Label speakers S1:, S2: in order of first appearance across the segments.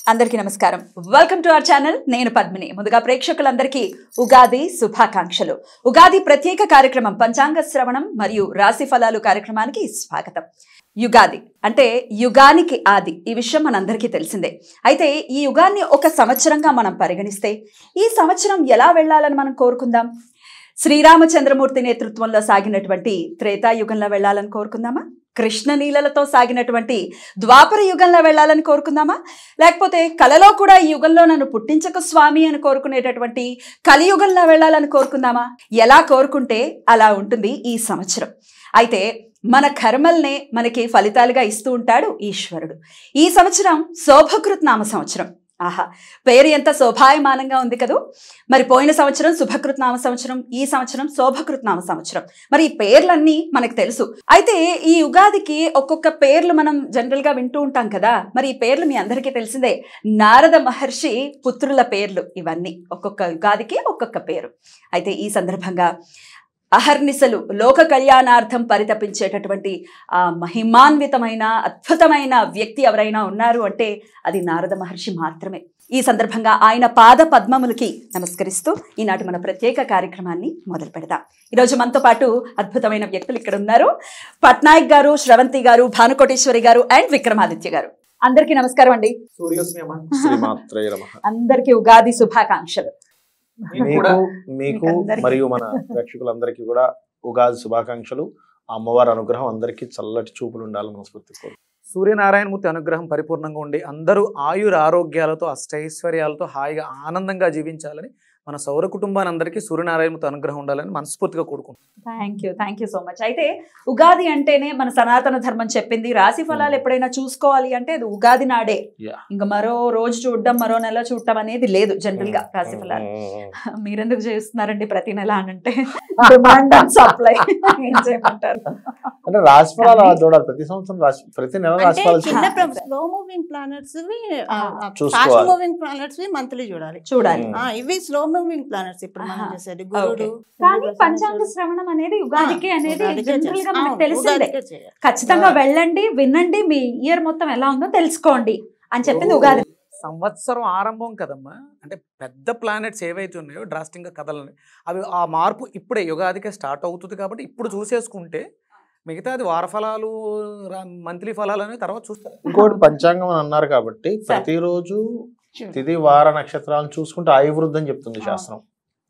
S1: అందరికీ నమస్కారం welcome to our channel నేను పద్మిని ముందుగా ప్రేక్షకులందరికీ ఉగాది శుభాకాంక్షలు ఉగాది ప్రత్యేక కార్యక్రమం పంచాంగ శ్రవణం మరియు రాశి ఫలాలు కార్యక్రమానికి స్వాగతం యుగాది అంటే యుగానికి ఆది ఈ విషయం మనందరికీ తెలిసిందే అయితే ఈ యుగాన్ని ఒక సంవత్సరంగా మనం పరిగణిస్తే ఈ సంవత్సరం ఎలా వెళ్ళాలని మనం కోరుకుందాం శ్రీరామచంద్రమూర్తి నేతృత్వంలో సాగినటువంటి త్రేతాయుగంలో వెళ్ళాలని కోరుకుందామా కృష్ణ నీళ్ళలతో సాగినటువంటి ద్వాపర యుగంలో వెళ్ళాలని కోరుకుందామా లేకపోతే కలలో కూడా ఈ యుగంలో నన్ను పుట్టించక స్వామి అని కోరుకునేటటువంటి కలియుగంలో వెళ్ళాలని కోరుకుందామా ఎలా కోరుకుంటే అలా ఉంటుంది ఈ సంవత్సరం అయితే మన కర్మల్నే మనకి ఫలితాలుగా ఇస్తూ ఉంటాడు ఈశ్వరుడు ఈ సంవత్సరం శోభకృత్ నామ సంవత్సరం ఆహా పేరు ఎంత శోభాయమానంగా ఉంది కదూ మరి పోయిన సంవత్సరం శుభకృత్ నామ సంవత్సరం ఈ సంవత్సరం శోభకృత్ నామ సంవత్సరం మరి ఈ పేర్లన్నీ మనకు తెలుసు అయితే ఈ ఉగాదికి ఒక్కొక్క పేర్లు మనం జనరల్ గా వింటూ ఉంటాం కదా మరి ఈ పేర్లు మీ అందరికీ తెలిసిందే నారద మహర్షి పుత్రుల పేర్లు ఇవన్నీ ఒక్కొక్క ఉగాదికి ఒక్కొక్క పేరు అయితే ఈ సందర్భంగా అహర్నిశలు లోక కళ్యాణార్థం పరితపించేటటువంటి ఆ మహిమాన్వితమైన అద్భుతమైన వ్యక్తి ఎవరైనా ఉన్నారు అంటే అది నారద మహర్షి మాత్రమే ఈ సందర్భంగా ఆయన పాద పద్మములకి నమస్కరిస్తూ ఈనాటి మన ప్రత్యేక కార్యక్రమాన్ని మొదలు పెడదాం ఈరోజు మనతో పాటు అద్భుతమైన వ్యక్తులు ఇక్కడ ఉన్నారు పట్నాయక్ గారు శ్రవంతి గారు భానుకోటేశ్వరి గారు అండ్ విక్రమాదిత్య గారు అందరికీ నమస్కారం అండి
S2: సూర్యోస్మి అమ్మ
S3: శ్రీమాత్రే నమః
S1: అందరికీ ఉగాది శుభాకాంక్షలు
S2: మీకు కూడా
S3: మీకు మీకు
S1: మీకందరికీ.
S3: మరియు మన ప్రేక్షకులందరికీ కూడా ఉగాది శుభాకాంక్షలు ఆ అమ్మవారి అనుగ్రహం అందరికీ చల్లటి చూపులు ఉండాలని మనస్ఫూర్తి కోరు
S2: సూర్యనారాయణమూర్తి అనుగ్రహం పరిపూర్ణంగా ఉండి అందరూ ఆయుర ఆరోగ్యాలతో అష్టైశ్వర్యాలతో హాయిగా ఆనందంగా జీవించాలని మన సౌర కుటుంబాన్ని అందరికీ సూర్యనారాయణమూర్తి అనుగ్రహం ఉండాలని మనస్ఫూర్తిగా కోరుకుంటున్నాం
S1: thank you thank you so much అయితే ఉగాది అంటేనే మన సనాతన ధర్మం చెప్పింది రాశి ఫలాలు ఎప్పుడైనా చూసుకోవాలి అంటే అది ఉగాది నాడే
S3: Yeah.
S1: ఇంకా మరో రోజు చూడడం మరో నెల చూడటం అనేది లేదు జనరల్ గా రాశి ఫలాలు మీరెందుకు చేస్తున్నారండి ప్రతి నెల అని అంటే డిమాండ్ అండ్ సప్లై ఏం చేయమంటారు
S3: అంటే రాశి ఫలాలు అలా చూడాలి ప్రతి సంవత్సరం రాశి ప్రతి నెల రాశి
S4: అంటే
S3: ఫలాలు
S4: చిన్న
S3: చూడాలి.
S4: స్లో మూవింగ్ ప్లానెట్స్ ఫాస్ట్
S3: చూసుకోవాలి.
S4: మూవింగ్ ప్లానెట్స్ మంత్లీ చూడాలి
S1: చూడాలి
S3: Hmm.
S4: ఆ, ఇవి స్లో మూవింగ్ ప్లానెట్స్ ఇప్పుడు మనం
S1: ఆహా.
S4: చేసేది గురుడు
S1: కానీ
S4: శని,
S1: పంచాంగ
S4: శని,
S1: శ్రవణం అనేది ఉగాదికి
S4: ఆ,
S1: అనేది
S4: ఉగాదికే
S1: జనరల్ గా
S4: చేస్తాం.
S1: మనకు
S4: అవును,
S1: తెలిసిందే
S4: ఉగాదికే చేయాలి.
S1: ఖచ్చితంగా
S4: ఆ.
S1: వెళ్ళండి వినండి మీ ఇయర్ మొత్తం ఎలా ఉందో తెలుసుకోండి అని చెప్పింది ఉగాది
S2: సంవత్సరం ఆరంభం కదమ్మా అంటే పెద్ద ప్లానెట్స్ ఏవైతే ఉన్నాయో డ్రాస్టింగ్గా కదలని అవి ఆ మార్పు ఇప్పుడే యుగాదికే స్టార్ట్ అవుతుంది కాబట్టి ఇప్పుడు చూసేసుకుంటే మిగతా అది వార ఫలాలు మంత్లీ ఫలాలు అనేవి తర్వాత చూస్తారు
S3: ఇంకోటి పంచాంగం అని అన్నారు కాబట్టి ప్రతిరోజు తిది వార నక్షత్రాలను చూసుకుంటే ఆయువృద్ధి అని చెప్తుంది శాస్త్రం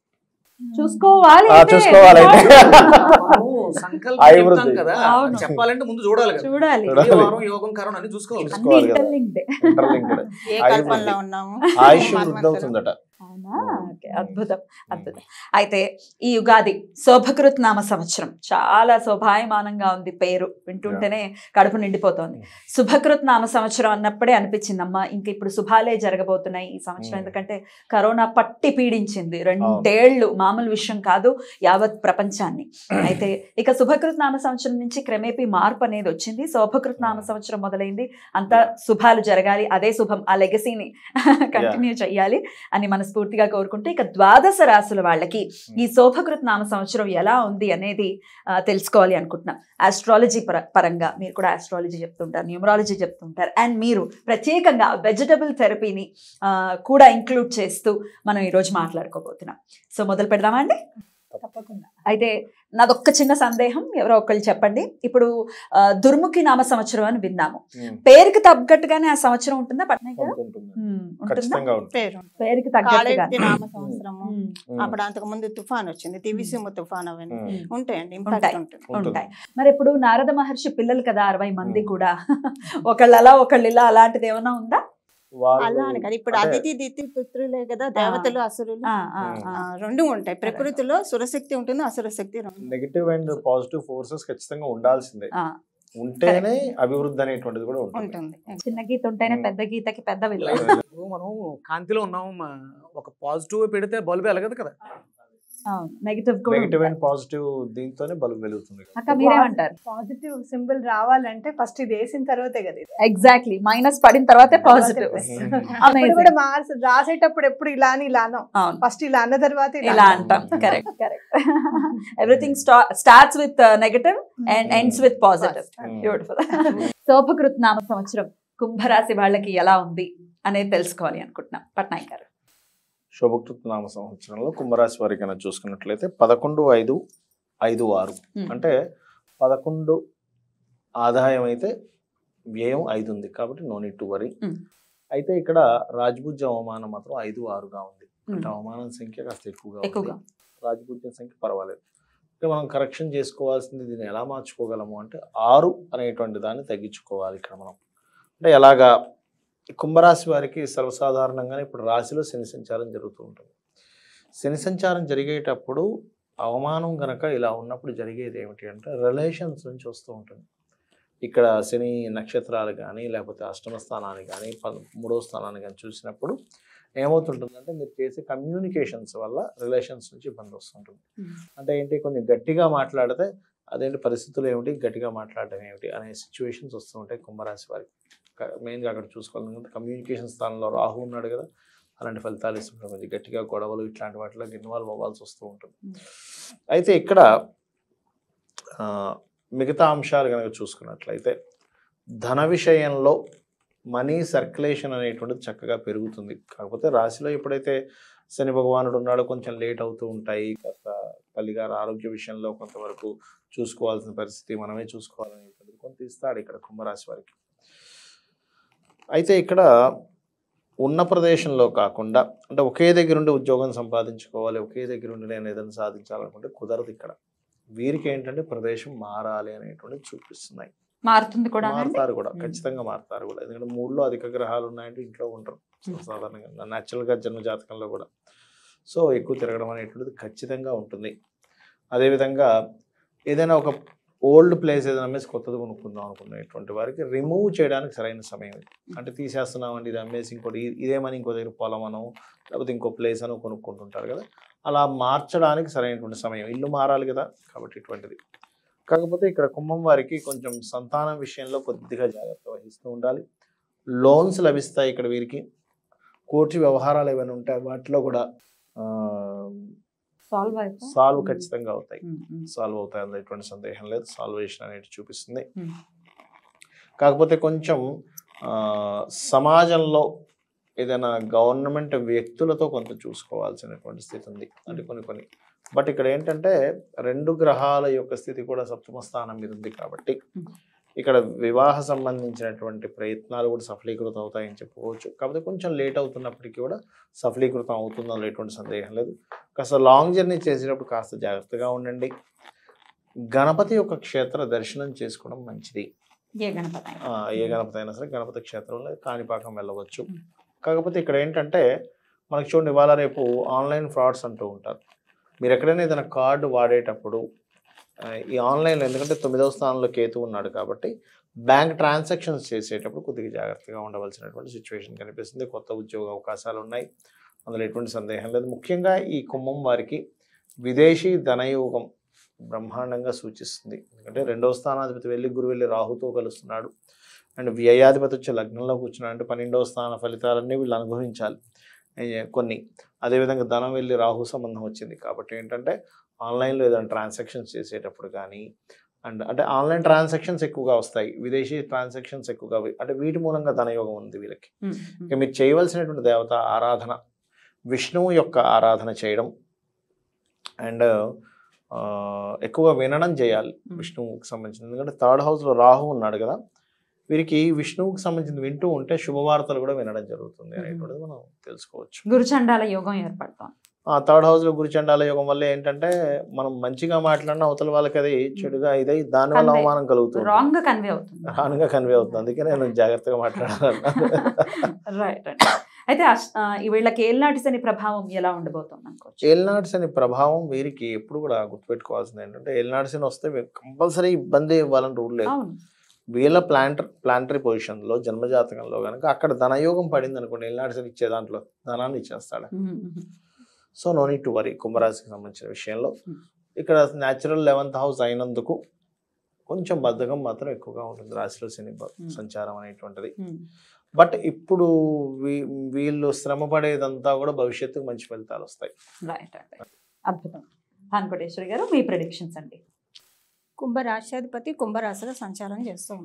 S1: చూసుకోవాలి
S3: ఆ,
S1: అయితే.
S3: చూసుకోవాలి అయితే.
S2: మనము సంకల్పం
S3: ఆయుర్వృద్ధి.
S2: చెప్తాం కదా
S1: అవును.
S2: చెప్పాలంటే ముందు చూడాలి కదా
S1: చూడాలి
S3: చూడాలి.
S2: ఈ వారం యోగం కారణం అన్ని చూసుకోవాలి
S1: అన్ని
S3: చూసుకోవాలి కదా.
S1: interlinked.
S3: Interlinked.
S4: ఏ
S3: ఆయుర్వృద్ధి.
S4: కల్పనలో ఉన్నాము
S3: ఆయుష్
S4: మన్వంతరం.
S3: వృద్ధి అవుతుందట
S1: అవునా ఓకే అద్భుతం అద్భుతం అయితే ఈ యుగాది శోభకృత్ నామ సంవత్సరం చాలా శోభాయమానంగా ఉంది పేరు వింటుంటేనే కడుపు నిండిపోతోంది శుభకృత్ నామ సంవత్సరం అన్నప్పుడే అనిపించిందమ్మా ఇంక ఇప్పుడు శుభాలే జరగబోతున్నాయి ఈ సంవత్సరం
S3: Hmm.
S1: ఎందుకంటే కరోనా పట్టి పీడించింది రెండేళ్లు మామూలు విషయం కాదు యావత్ ప్రపంచాన్ని అయితే ఇక శుభకృత్ నామ సంవత్సరం నుంచి క్రమేపీ మార్పు అనేది వచ్చింది శోభకృత్ నామ సంవత్సరం మొదలైంది అంతా శుభాలు జరగాలి అదే శుభం ఆ లెగసీని కంటిన్యూ చెయ్యాలి అని మనస్ఫూర్తిగా కోరుకుంటే ఇక ద్వాదశ రాసుల వాళ్ళకి ఈ శోభకృత్ నామ సంవత్సరం ఎలా ఉంది అనేది ఆ, తెలుసుకోవాలి అనుకుంటున్నాం ఆస్ట్రాలజీ పర పరంగా మీరు కూడా ఆస్ట్రాలజీ చెప్తుంటారు న్యూమరాలజీ చెప్తుంటారు అండ్ మీరు ప్రత్యేకంగా వెజిటబుల్ థెరపీని ఆ, కూడా ఇంక్లూడ్ చేస్తూ మనం ఈరోజు మాట్లాడుకోబోతున్నాం సో మొదలు పెడదామా అండి తప్పకుండా అయితే నాదొక్క చిన్న సందేహం ఎవరో ఒకళ్ళు చెప్పండి ఇప్పుడు ఆ, దుర్ముఖి నామ సంవత్సరం అని విన్నాము పేరుకి తగ్గట్టుగానే ఆ సంవత్సరం ఉంటుందా పట్నాయక్ గారు
S3: ఉంటుంది.
S1: ఉమ్, ఉంటుందా
S3: ఖచ్చితంగా ఉంటుంది
S4: పేరు
S1: పేరుకి తగ్గట్టుగా
S4: కాళేటి నామ సంవత్సరము
S1: ఉమ్,
S3: ఉమ్.
S4: అప్పుడు అంతకు ముందు తుఫాన్ వచ్చింది దివిసిమ తుఫాన్ అవన్నీ
S3: ఉమ్.
S4: ఉంటాయండి
S1: ఉంటాయి.
S4: ఇంపాక్ట్ ఉంటుంది
S3: ఉంటుంది.
S1: ఉంటాయి మరి ఇప్పుడు నారద మహర్షి పిల్లలు కదా అరవై మంది కూడా ఒకళ్ళు అలా ఒకళ్ళు ఇలా అలాంటిది ఏమైనా ఉందా
S3: వాళ్ళు
S4: అలా అని కాదు ఇప్పుడు
S3: అంటే-
S4: అతిథి దితి పుత్రులే కదా దేవతలు అసురులు
S1: ఆ, ఆ,
S4: ఆ,
S1: ఆ.
S4: రెండు ఉంటాయి ప్రకృతిలో సురశక్తి ఉంటుంది అసురశక్తి రెండు
S3: నెగిటివ్ అండ్ పాజిటివ్ ఫోర్సెస్ ఖచ్చితంగా ఉండాల్సిందే
S1: ఆ.
S3: ఉంటేనే అభివృద్ధి అనేటువంటిది కూడా ఉంటుంది
S4: ఉంటుంది
S1: చిన్న గీత ఉంటేనే పెద్ద గీతకి పెద్ద విలువ
S2: ఇప్పుడు మనం కాంతిలో ఉన్నాం మా- ఒక పాజిటివ్ పెడితే బల్బ్ వెలగదు కదా
S1: నెగిటివ్ కూడా
S3: నెగిటివ్
S1: ఉంటుంది.
S3: అండ్ పాజిటివ్ దీంతోనే బల్బ్ వెలుగుతుంది
S1: అక్క మీరేమంటారు
S5: పాజిటివ్ సింబల్ రావాలంటే ఫస్ట్ ఇది వేసిన తర్వాతే కదా ఇది
S1: ఎగ్జాక్ట్లీ మైనస్ పడిన తర్వాతే పాజిటివ్
S5: అప్పుడు కూడా మార్క్స్ రాసేటప్పుడు ఎప్పుడు ఇలా అని ఇలానో
S1: అవును
S5: ఫస్ట్ ఇలా అన్న తర్వాత
S1: ఇలా అంటాం correct correct everything starts with negative and ends with positive beautiful Shobhakruth నామ సంవత్సరం కుంభరాశి వాళ్ళకి ఎలా ఉంది అనేది తెలుసుకోవాలి అనుకుంటున్నాం పట్నాయక్ గారు
S3: శుభకృత నామ సంవత్సరంలో కుంభరాశి వారికి కనుక చూసుకున్నట్లయితే పదకొండు ఐదు ఐదు ఆరు
S1: Hmm.
S3: అంటే పదకొండు ఆదాయం అయితే వ్యయం ఐదు ఉంది కాబట్టి no need to worry
S1: Hmm.
S3: అయితే ఇక్కడ రాజ్భుజ్య అవమానం మాత్రం ఐదు ఆరుగా ఉంది
S1: ఉమ్,
S3: అంటే అవమానం సంఖ్య కాస్త ఎక్కువగా
S1: ఎక్కువగా
S3: ఉంది రాజ్భుజ్యం సంఖ్య పర్వాలేదు ఇక్కడ మనం కరెక్షన్ చేసుకోవాల్సింది దీన్ని ఎలా మార్చుకోగలము అంటే ఆరు అనేటువంటి దాన్ని తగ్గించుకోవాలి ఇక్కడ మనం అంటే ఎలాగా కుంభరాశి వారికి సర్వసాధారణంగానే ఇప్పుడు రాశిలో శని సంచారం జరుగుతూ ఉంటుంది శని సంచారం జరిగేటప్పుడు అవమానం గనక ఇలా ఉన్నప్పుడు జరిగేది ఏమిటి అంటే రిలేషన్స్ నుంచి వస్తూ ఉంటుంది ఇక్కడ శని నక్షత్రాలు కానీ లేకపోతే అష్టమ స్థానాన్ని కానీ పద మూడో స్థానాన్ని కానీ చూసినప్పుడు ఏమవుతుంటుందంటే మీరు చేసే కమ్యూనికేషన్స్ వల్ల రిలేషన్స్ నుంచి ఇబ్బంది వస్తుంటుంది
S1: ఉమ్,
S3: అంటే ఏంటి కొంచెం గట్టిగా మాట్లాడితే అదేంటి పరిస్థితులు ఏమిటి గట్టిగా మాట్లాడడం ఏమిటి అనే సిచ్యువేషన్స్ వస్తూ ఉంటాయి కుంభరాశి వారికి మెయిన్గా అక్కడ చూసుకోవాలి కమ్యూనికేషన్ స్థానంలో రాహు ఉన్నాడు కదా అలాంటి ఫలితాలు ఇస్తుంటాం కొంచెం గట్టిగా గొడవలు ఇట్లాంటి వాటిలో ఇన్వాల్వ్ అవ్వాల్సి వస్తూ ఉంటుంది అయితే ఇక్కడ ఆ, మిగతా అంశాలు కనుక చూసుకున్నట్లయితే ధన విషయంలో మనీ సర్క్యులేషన్ అనేటువంటిది చక్కగా పెరుగుతుంది కాకపోతే రాశిలో ఎప్పుడైతే శని భగవానుడు ఉన్నాడో కొంచెం లేట్ అవుతూ ఉంటాయి కాస్త తల్లిగారు ఆరోగ్య విషయంలో కొంతవరకు చూసుకోవాల్సిన పరిస్థితి మనమే చూసుకోవాలనేటువంటిది కొంత ఇస్తాడు ఇక్కడ కుంభరాశి వారికి అయితే ఇక్కడ ఉన్న ప్రదేశంలో కాకుండా అంటే ఒకే దగ్గర ఉండి ఉద్యోగం సంపాదించుకోవాలి ఒకే దగ్గర ఉండి నేను ఏదైనా సాధించాలనుకుంటే కుదరదు ఇక్కడ వీరికి ఏంటంటే ప్రదేశం మారాలి అనేటువంటిది చూపిస్తున్నాయి
S1: మారుతుంది కూడా
S3: మారుతారు కూడా
S1: మ్మ్.
S3: ఖచ్చితంగా మారుతారు కూడా ఎందుకంటే మూడులో అధిక గ్రహాలు ఉన్నాయంటే ఇంట్లో ఉంటారు
S1: మ్మ్.
S3: సాధారణంగా న్యాచురల్గా జన్మ జాతకంలో కూడా సో ఎక్కువ తిరగడం అనేటువంటిది ఖచ్చితంగా ఉంటుంది అదేవిధంగా ఏదైనా ఒక ఓల్డ్ ప్లేస్ ఏదైనా అమ్మేసి కొత్తది కొనుక్కుందాం అనుకునేటువంటి వారికి రిమూవ్ చేయడానికి సరైన సమయం ఇది అంటే తీసేస్తున్నామండి ఇది అమ్మేసి ఇంకోటి ఇ- ఇదేమని ఇంకో దగ్గర పొలమనో లేకపోతే ఇంకో ప్లేస్ అనో కొనుక్కుంటుంటారు కదా అలా మార్చడానికి సరైనటువంటి సమయం ఇల్లు మారాలి కదా కాబట్టి ఇటువంటిది కాకపోతే ఇక్కడ కుంభం వారికి కొంచెం సంతానం విషయంలో కొద్దిగా జాగ్రత్త వహిస్తూ ఉండాలి లోన్స్ లభిస్తాయి ఇక్కడ వీరికి కోర్టు వ్యవహారాలు ఏమైనా ఉంటాయి వాటిలో కూడా
S1: సాల్వ్ అయిపో
S3: సాల్వ్ ఖచ్చితంగా అవుతాయి
S1: ఉమ్, ఉమ్,
S3: సాల్వ్ అవుతాయి అందులో ఎటువంటి సందేహం లేదు సాల్వేషన్ అనేది చూపిస్తుంది
S1: ఉమ్.
S3: కాకపోతే కొంచెం ఆ, సమాజంలో ఏదైనా గవర్నమెంట్ వ్యక్తులతో కొంత చూసుకోవాల్సినటువంటి స్థితి ఉంది అంటే కొన్ని కొన్ని బట్ ఇక్కడ ఏంటంటే రెండు గ్రహాల యొక్క స్థితి కూడా సప్తమ స్థానం మీద ఉంది కాబట్టి
S1: Hmm.
S3: ఇక్కడ వివాహ సంబంధించినటువంటి ప్రయత్నాలు కూడా సఫలీకృతం అవుతాయని చెప్పుకోవచ్చు కాకపోతే కొంచెం లేట్ అవుతున్నప్పటికీ కూడా సఫలీకృతం అవుతుందని ఎటువంటి సందేహం లేదు కాస్త లాంగ్ జర్నీ చేసేటప్పుడు కాస్త జాగ్రత్తగా ఉండండి గణపతి యొక్క క్షేత్ర దర్శనం చేసుకోవడం మంచిది
S1: ఏ గణపతి
S3: ఆ, ఏ గణపతి అయినా సరే గణపతి క్షేత్రంలో కాణిపాకం వెళ్ళవచ్చు
S1: మ్మ్.
S3: కాకపోతే ఇక్కడ ఏంటంటే మనకి చూడండి ఇవాళ రేపు ఆన్లైన్ ఫ్రాడ్స్ అంటూ ఉంటారు మీరు ఎక్కడైనా ఏదైనా కార్డు వాడేటప్పుడు ఆ, ఈ ఆన్లైన్లో ఎందుకంటే తొమ్మిదవ స్థానంలో కేతు ఉన్నాడు కాబట్టి బ్యాంక్ ట్రాన్సాక్షన్స్ చేసేటప్పుడు కొద్దిగా జాగ్రత్తగా ఉండవలసినటువంటి సిచ్యువేషన్ కనిపిస్తుంది కొత్త ఉద్యోగ అవకాశాలు ఉన్నాయి అందులో ఎటువంటి సందేహం లేదు ముఖ్యంగా ఈ కుంభం వారికి విదేశీ ధనయోగం బ్రహ్మాండంగా సూచిస్తుంది ఎందుకంటే రెండవ స్థానాధిపతి వెళ్ళి గురు వెళ్ళి రాహుతో కలుస్తున్నాడు అండ్ వ్యయాధిపతి వచ్చి లగ్నంలో కూర్చున్నాడు అంటే పన్నెండవ స్థాన ఫలితాలన్నీ వీళ్ళు అనుభవించాలి ఏ, కొన్ని అదేవిధంగా ధనం వెళ్ళి రాహు సంబంధం వచ్చింది కాబట్టి ఏంటంటే ఆన్లైన్లో ఏదైనా ట్రాన్సాక్షన్స్ చేసేటప్పుడు కానీ అండ్ అంటే ఆన్లైన్ ట్రాన్సాక్షన్స్ ఎక్కువగా వస్తాయి విదేశీ ట్రాన్సాక్షన్స్ ఎక్కువగా వి- అంటే వీటి మూలంగా ధనయోగం ఉంది వీళ్ళకి
S1: ఉమ్, ఉమ్.
S3: ఇక మీరు చేయవలసినటువంటి దేవత ఆరాధన విష్ణువు యొక్క ఆరాధన చేయడం అండ్ ఎక్కువగా వినడం చేయాలి
S1: మ్మ్.
S3: విష్ణువుకి సంబంధించిన ఎందుకంటే థర్డ్ హౌస్లో రాహు ఉన్నాడు కదా వీరికి విష్ణువుకి సంబంధించిన వింటూ ఉంటే శుభవార్తలు కూడా వినడం జరుగుతుంది అనేటువంటిది మనం తెలుసుకోవచ్చు
S1: గురుచండాల యోగం ఏర్పడతాం
S3: ఆ థర్డ్ హౌస్లో గురుచండాల యోగం వల్ల ఏంటంటే మనం మంచిగా మాట్లాడిన అవతల వాళ్ళకి అది చెడుగా ఇదై దానివల్ల
S1: Convey.
S3: అవమానం కలుగుతుంది
S1: రాంగ్ గా కన్వే అవుతుంది
S3: రానుగా కన్వే అవుతుంది అందుకే నేను జాగ్రత్తగా మాట్లాడాలన్నా
S1: రైట్ అండి అయితే అష్- ఆ, ఈ వీళ్ళకి ఏళ్ళనాటి శని ప్రభావం ఎలా ఉండబోతుంది అనుకోవచ్చు
S3: ఏల్నాడ్స్ అనే ప్రభావం వీరికి ఎప్పుడు కూడా గుర్తుపెట్టుకోవాల్సింది ఏంటంటే ఏల్నాడ్స్ అని వస్తే కంపల్సరీ ఇబ్బంది ఇవ్వాలని రూల్ లేదు
S1: అవును
S3: వీళ్ళ ప్లాంటర్ ప్లాంటరీ పొజిషన్లో జన్మజాతకంలో కనుక అక్కడ ధనయోగం పడింది అనుకోండి ఏల్నాడ్స్ అని ఇచ్చే దాంట్లో ధనాన్ని ఇచ్చేస్తాడు
S1: um, um,
S3: so no need to worry కుంభరాశికి సంబంధించిన విషయంలో
S1: Hmm.
S3: ఇక్కడ న్యాచురల్ లెవెన్త్ హౌస్ అయినందుకు కొంచెం బద్ధకం మాత్రం ఎక్కువగా ఉంటుంది రాశిలో శని బ-
S1: Hmm.
S3: సంచారం అనేటువంటిది
S1: ఉమ్.
S3: బట్ ఇప్పుడు వీ- వీళ్ళు శ్రమ పడేదంతా కూడా భవిష్యత్తుకు మంచి ఫలితాలు వస్తాయి
S1: రైట్ అండి అద్భుతం భానుకోటేశ్వరి గారు మీ ప్రిడిక్షన్స్ అండి
S4: కుంభరాశ్యాధిపతి కుంభరాశిలో సంచారం చేస్తూ ఉన్నారు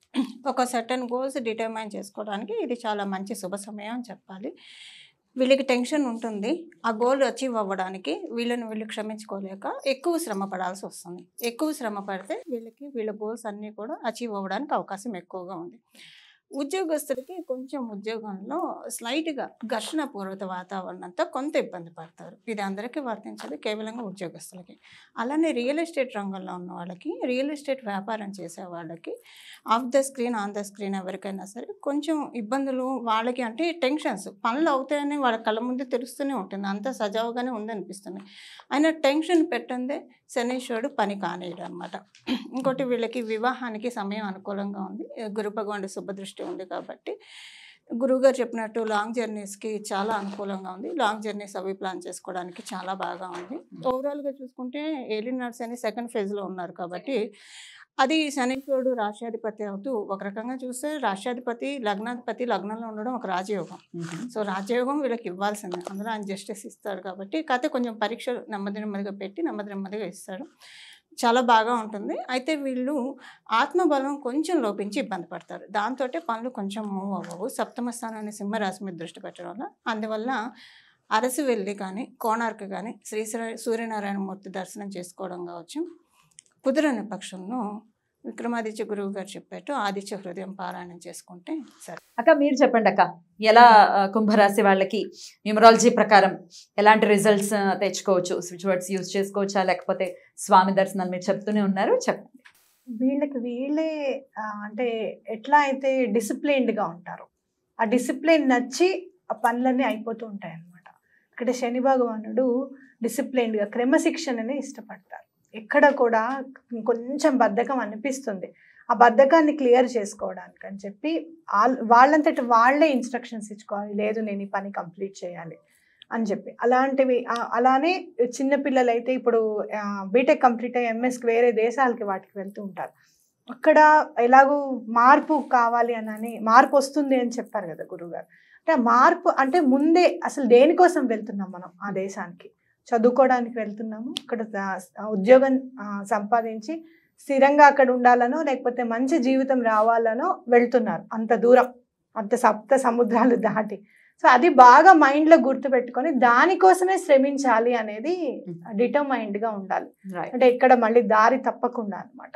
S4: ఒక సర్టన్ గోల్స్ డిటర్మైన్ చేసుకోవడానికి ఇది చాలా మంచి శుభ సమయం అని చెప్పాలి వీళ్ళకి టెన్షన్ ఉంటుంది ఆ గోల్ అచీవ్ అవ్వడానికి వీళ్ళని వీళ్ళు క్షమించుకోలేక ఎక్కువ శ్రమ పడాల్సి వస్తుంది ఎక్కువ శ్రమ పడితే వీళ్ళకి వీళ్ళ గోల్స్ అన్నీ కూడా అచీవ్ అవ్వడానికి అవకాశం ఎక్కువగా ఉంది ఉద్యోగస్తులకి కొంచెం ఉద్యోగంలో స్లైట్గా ఘర్షణపూర్వక వాతావరణంతో కొంత ఇబ్బంది పడతారు ఇది అందరికీ వర్తించదు కేవలంగా ఉద్యోగస్తులకి అలానే రియల్ ఎస్టేట్ రంగంలో ఉన్న వాళ్ళకి రియల్ ఎస్టేట్ వ్యాపారం చేసే వాళ్ళకి off the screen on the screen ఎవరికైనా సరే కొంచెం ఇబ్బందులు వాళ్ళకి అంటే టెన్షన్స్ పనులు అవుతాయని వాళ్ళ కళ్ళ ముందు తెలుస్తూనే ఉంటుంది అంత సజావుగానే ఉందనిపిస్తుంది ఆయన టెన్షన్ పెట్టందే శనీశ్వరుడు పని కానియడు అనమాట ఇంకోటి వీళ్ళకి వివాహానికి సమయం అనుకూలంగా ఉంది గురు భగవానుడి శుభదృష్టి ఉంది కాబట్టి గురువుగారు చెప్పినట్టు లాంగ్ జర్నీస్కి చాలా అనుకూలంగా ఉంది లాంగ్ జర్నీస్ అవి ప్లాన్ చేసుకోవడానికి చాలా బాగా ఉంది ఓవరాల్గా చూసుకుంటే ఏలి నర్స్ అని సెకండ్ ఫేజ్లో ఉన్నారు కాబట్టి అది శనీశ్వరుడు రాష్ట్రాధిపతి అవుతూ ఒక రకంగా చూస్తే రాష్ట్రాధిపతి లగ్నాధిపతి లగ్నంలో ఉండడం ఒక రాజయోగం సో రాజయోగం వీళ్ళకి ఇవ్వాల్సిందే అందులో ఆయన జస్టిస్ ఇస్తాడు కాబట్టి కాకపోతే కొంచెం పరీక్షలు నెమ్మది నెమ్మదిగా పెట్టి నెమ్మది నెమ్మదిగా ఇస్తాడు చాలా బాగా ఉంటుంది అయితే వీళ్ళు ఆత్మబలం కొంచెం లోపించి ఇబ్బంది పడతారు దాంతో పనులు కొంచెం మూవ్ అవ్వవు సప్తమ స్థానాన్ని సింహరాశి మీద దృష్టి పెట్టడం వల్ల అందువల్ల అరసి వెళ్ళి కానీ కోణార్క్ కానీ శ్రీ శ్రీ- సూర్యనారాయణమూర్తి దర్శనం చేసుకోవడం కావచ్చు కుదరని పక్షంలో విక్రమాదిత్య గురువు గారు చెప్పేట్టు ఆదిత్య హృదయం పారాయణం చేసుకుంటే సరే
S1: అక్క మీరు చెప్పండి అక్క ఎలా ఆ, కుంభరాశి వాళ్ళకి న్యూమరాలజీ ప్రకారం ఎలాంటి రిజల్ట్స్ తెచ్చుకోవచ్చు స్విచ్ వర్డ్స్ యూజ్ చేసుకోవచ్చా లేకపోతే స్వామి దర్శనాలు మీరు చెప్తూనే ఉన్నారు చెప్పండి
S5: వీళ్ళకి వీళ్ళే ఆ, అంటే ఎట్లా అయితే డిసిప్లైన్డ్గా ఉంటారు ఆ డిసిప్లిన్ నచ్చి ఆ పనులన్నీ అయిపోతూ ఉంటాయి అన్నమాట ఇక్కడ శని భగవానుడు డిసిప్లైన్డ్గా క్రమశిక్షణని ఇష్టపడతారు ఎక్కడ కూడా కొంచెం బద్ధకం అనిపిస్తుంది ఆ బద్ధకాన్ని క్లియర్ చేసుకోవడానికి అని చెప్పి ఆల్- వాళ్ళంతటి వాళ్ళే ఇన్స్ట్రక్షన్స్ ఇచ్చుకోవాలి లేదు నేను ఈ పని కంప్లీట్ చేయాలి అని చెప్పి అలాంటివి ఆ, అలానే చిన్నపిల్లలు అయితే ఇప్పుడు బీటెక్ కంప్లీట్ అయ్యి ఎంఎస్కి వేరే దేశాలకి వాటికి వెళ్తూ ఉంటారు అక్కడ ఎలాగో మార్పు కావాలి అని మార్పు వస్తుంది అని చెప్పారు కదా గురువుగారు అంటే ఆ మార్పు అంటే ముందే అసలు దేనికోసం వెళ్తున్నాం మనం ఆ దేశానికి చదువుకోవడానికి వెళ్తున్నాము అక్కడ ఆ, ఉద్యోగం ఆ, సంపాదించి స్థిరంగా అక్కడ ఉండాలనో లేకపోతే మంచి జీవితం రావాలనో వెళ్తున్నారు అంత దూరం అంత సప్త సముద్రాలు దాటి సో అది బాగా మైండ్లో గుర్తుపెట్టుకొని దానికోసమే శ్రమించాలి అనేది డిటర్మైండ్గా ఉండాలి
S1: రైట్
S5: అంటే ఇక్కడ మళ్ళీ దారి తప్పకుండా అన్నమాట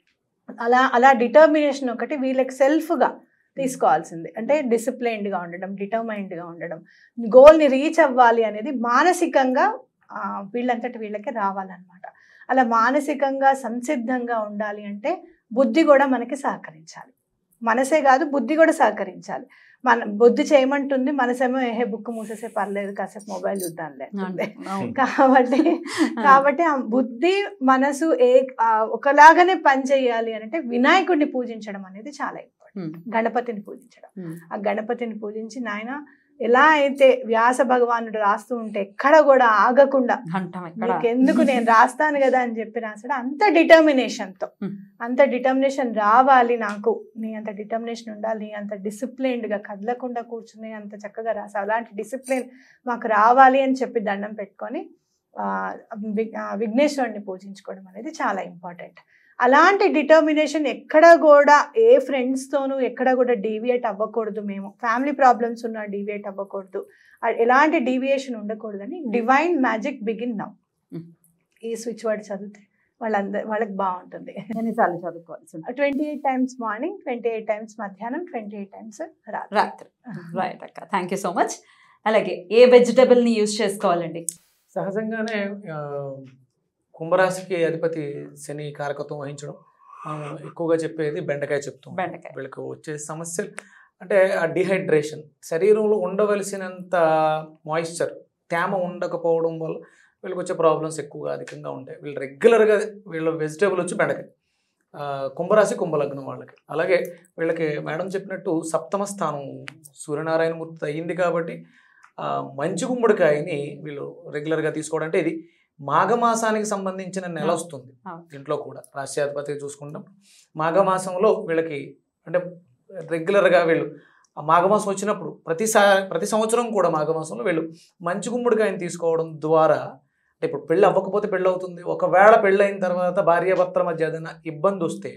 S5: అలా అలా డిటర్మినేషన్ ఒకటి వీళ్ళకి సెల్ఫ్గా తీసుకోవాల్సింది అంటే డిసిప్లైన్డ్గా ఉండడం డిటర్మైన్డ్గా ఉండడం గోల్ని రీచ్ అవ్వాలి అనేది మానసికంగా ఆ, వీళ్ళంతటి వీళ్ళకి రావాలన్నమాట అలా మానసికంగా సంసిద్ధంగా ఉండాలి అంటే బుద్ధి కూడా మనకి సహకరించాలి మనసే కాదు బుద్ధి కూడా సహకరించాలి మన బుద్ధి చేయమంటుంది మనసేమో ఏహే బుక్ మూసేసే పర్లేదు కాసేపు మొబైల్ చూద్దాంలే అంటుంది. కాబట్టి కాబట్టి ఆ బుద్ధి మనసు ఏ ఆ ఒకలాగానే పని చేయాలి అని అంటే వినాయకుడిని పూజించడం అనేది చాలా ఇంపార్టెంట్ గణపతిని పూజించడం ఆ గణపతిని పూజించి నాయన ఎలా అయితే వ్యాస భగవానుడు రాస్తూ ఉంటే ఎక్కడ కూడా ఆగకుండా
S1: అంటాం ఇక్కడ
S5: నీకు ఎందుకు నేను రాస్తాను కదా అని చెప్పి రాసాడు అంత డిటర్మినేషన్తో
S1: Hmm.
S5: అంత డిటర్మినేషన్ రావాలి నాకు నీ అంత డిటర్మినేషన్ ఉండాలి నీ అంత డిసిప్లైన్డ్గా కదలకుండా కూర్చుని అంత చక్కగా రాసా అలాంటి డిసిప్లిన్ మాకు రావాలి అని చెప్పి దండం పెట్టుకొని ఆ, వి- ఆ, విఘ్నేశ్వరుని పూజించుకోవడం అనేది చాలా ఇంపార్టెంట్ అలాంటి డిటర్మినేషన్ ఎక్కడ కూడా ఏ ఫ్రెండ్స్తోనూ ఎక్కడ కూడా డీవియేట్ అవ్వకూడదు మేము ఫ్యామిలీ ప్రాబ్లమ్స్ ఉన్న డీవియేట్ అవ్వకూడదు ఆ- ఎలాంటి డీవియేషన్ ఉండకూడదని divine magic begin now
S1: Hmm.
S5: ఈ స్విచ్ వర్డ్ చదివితే వాళ్ళందరి వాళ్ళకి బాగుంటుంది
S1: ఎన్నిసార్లు చదువుకోవాల్సి ఉంటుంది
S5: twenty eight times morning twenty eight times మధ్యాహ్నం ట్వంటీ ఎయిట్ టైమ్స్ రాత్రి
S1: రాత్రి రైట్ అక్క థ్యాంక్ యూ సో మచ్ అలాగే ఏ వెజిటబుల్ ని యూజ్ చేసుకోవాలండి
S2: సహజంగానే ఆ, కుంభరాశికి అధిపతి శని కారకత్వం వహించడం మనం ఎక్కువగా చెప్పేది బెండకాయ చెప్తాం
S1: బెండకాయ
S2: వీళ్ళకి వచ్చే సమస్యలు అంటే ఆ డిహైడ్రేషన్ శరీరంలో ఉండవలసినంత మాయిశ్చర్ తేమ ఉండకపోవడం వల్ల వీళ్ళకి వచ్చే ప్రాబ్లమ్స్ ఎక్కువగా అధికంగా ఉంటాయి వీళ్ళు రెగ్యులర్గా వీళ్ళ వెజిటేబుల్ వచ్చి బెండకాయ ఆ, కుంభరాశి కుంభలగ్నం వాళ్ళకి అలాగే వీళ్ళకి మేడం చెప్పినట్టు సప్తమ స్థానం సూర్యనారాయణమూర్తి అయ్యింది కాబట్టి ఆ, మంచి గుమ్మడికాయని వీళ్ళు రెగ్యులర్గా తీసుకోవడం అంటే ఇది మాఘమాసానికి సంబంధించిన నెల
S1: అవును.
S2: వస్తుంది
S1: అవును.
S2: దీంట్లో కూడా రాష్ట్రాధిపతి చూసుకుంటాం మాఘమాసంలో వీళ్ళకి అంటే రెగ్యులర్గా వీళ్ళు ఆ మాఘమాసం వచ్చినప్పుడు ప్రతిసారి ప్రతి సంవత్సరం కూడా మాఘమాసంలో వీళ్ళు మంచి గుమ్మడికాయని తీసుకోవడం ద్వారా అంటే ఇప్పుడు పెళ్ళి అవ్వకపోతే పెళ్ళి అవుతుంది ఒకవేళ పెళ్ళి అయిన తర్వాత భార్యాభర్తల మధ్య ఏదైనా ఇబ్బంది వస్తే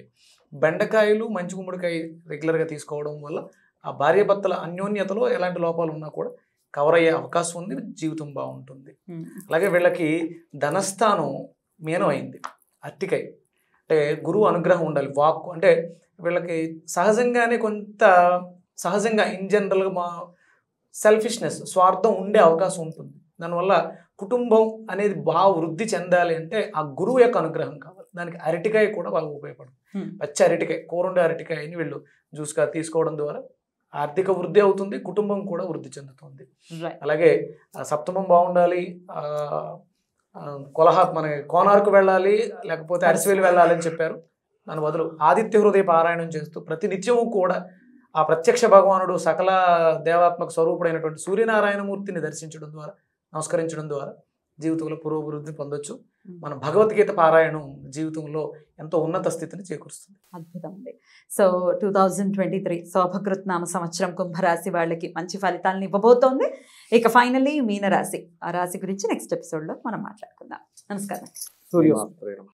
S2: బెండకాయలు మంచి గుమ్మడికాయ రెగ్యులర్గా తీసుకోవడం వల్ల ఆ భార్యాభర్తల అన్యోన్యతలో ఎలాంటి లోపాలు ఉన్నా కూడా కవర్ అయ్యే అవకాశం ఉంది జీవితం బాగుంటుంది అలాగే వీళ్ళకి ధనస్థానం మీనం అయింది అట్టికై అంటే గురువు అనుగ్రహం ఉండాలి వాక్కు అంటే వీళ్ళకి సహజంగానే కొంత సహజంగా ఇన్ జనరల్గా మా సెల్ఫిష్నెస్ స్వార్థం ఉండే అవకాశం ఉంటుంది దానివల్ల కుటుంబం అనేది బాగా వృద్ధి చెందాలి అంటే ఆ గురువు యొక్క అనుగ్రహం కావాలి దానికి అరటికాయ కూడా బాగా ఉపయోగపడుతుంది
S1: Hmm.
S2: పచ్చి అరటికాయ కూరుండే అరటికాయని వీళ్ళు జ్యూస్గా తీసుకోవడం ద్వారా ఆర్థిక వృద్ధి అవుతుంది కుటుంబం కూడా వృద్ధి చెందుతుంది
S1: Right.
S2: అలాగే ఆ సప్తమం బాగుండాలి ఆ, ఆ, కొలహా మన కోనార్కు వెళ్ళాలి లేకపోతే అరిసివేలు వెళ్ళాలి అని చెప్పారు దాని బదులు ఆదిత్య హృదయ పారాయణం చేస్తూ ప్రతి నిత్యము కూడా ఆ ప్రత్యక్ష భగవానుడు సకల దేవాత్మక స్వరూపుడైనటువంటి సూర్యనారాయణమూర్తిని దర్శించడం ద్వారా నమస్కరించడం ద్వారా జీవితంలో పురోభివృద్ధి పొందొచ్చు మన భగవద్గీత పారాయణం జీవితంలో ఎంతో ఉన్నత స్థితిని చేకూరుస్తుంది
S1: అద్భుతం ఉంది so two thousand twenty three Shobhakruth నామ సంవత్సరం కుంభరాశి వాళ్ళకి మంచి ఫలితాలను ఇవ్వబోతోంది ఇక ఫైనల్లీ మీనరాశి ఆ రాశి గురించి నెక్స్ట్ ఎపిసోడ్లో మనం మాట్లాడుకుందాం నమస్కారం
S3: సూర్య